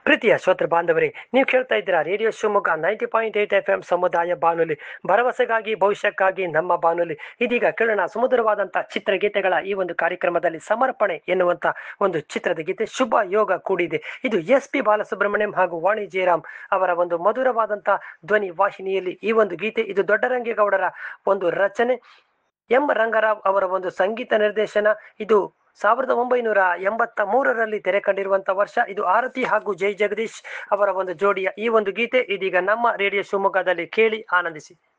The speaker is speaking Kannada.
ಪ್ರೀತಿಯ ಶ್ರೋತೃ ಬಾಂಧವರೇ ನೀವು ಕೇಳ್ತಾ ಇದ್ದೀರಾ radio Shivamogga ninety point eight F M ಸಮುದಾಯ ಬಾನುಲಿ ಭರವಸೆಗಾಗಿ ಭವಿಷ್ಯಕ್ಕಾಗಿ ನಮ್ಮ ಬಾನುಲಿ ಇದೀಗ ಕೇಳೋಣ ಸುಮಧುರವಾದಂಥ ಚಿತ್ರಗೀತೆಗಳ ಈ ಒಂದು ಕಾರ್ಯಕ್ರಮದಲ್ಲಿ ಸಮರ್ಪಣೆ ಎನ್ನುವಂಥ ಒಂದು ಚಿತ್ರದ ಗೀತೆ ಶುಭ ಯೋಗ ಕೂಡಿದೆ ಇದು ಎಸ್ ಪಿ ಬಾಲಸುಬ್ರಹ್ಮಣ್ಯಂ ಹಾಗೂ ವಾಣಿ ಜಯರಾಮ್ ಅವರ ಒಂದು ಮಧುರವಾದಂಥ ಧ್ವನಿ ವಾಹಿನಿಯಲ್ಲಿ ಈ ಒಂದು ಗೀತೆ ಇದು ದೊಡ್ಡರಂಗೇಗೌಡರ ಒಂದು ರಚನೆ ಎಂ ರಂಗರಾವ್ ಅವರ ಒಂದು ಸಂಗೀತ ನಿರ್ದೇಶನ ಇದು ಸಾವಿರದ ಒಂಬೈನೂರ ಎಂಬತ್ತ ಮೂರರಲ್ಲಿ ತೆರೆ ಕಂಡಿರುವಂತಹ ವರ್ಷ ಇದು ಆರತಿ ಹಾಗೂ ಜೈ ಜಗದೀಶ್ ಅವರ ಒಂದು ಜೋಡಿಯ ಈ ಒಂದು ಗೀತೆ ಇದೀಗ ನಮ್ಮ ರೇಡಿಯೋ ಶಿವಮೊಗ್ಗದಲ್ಲಿ ಕೇಳಿ ಆನಂದಿಸಿ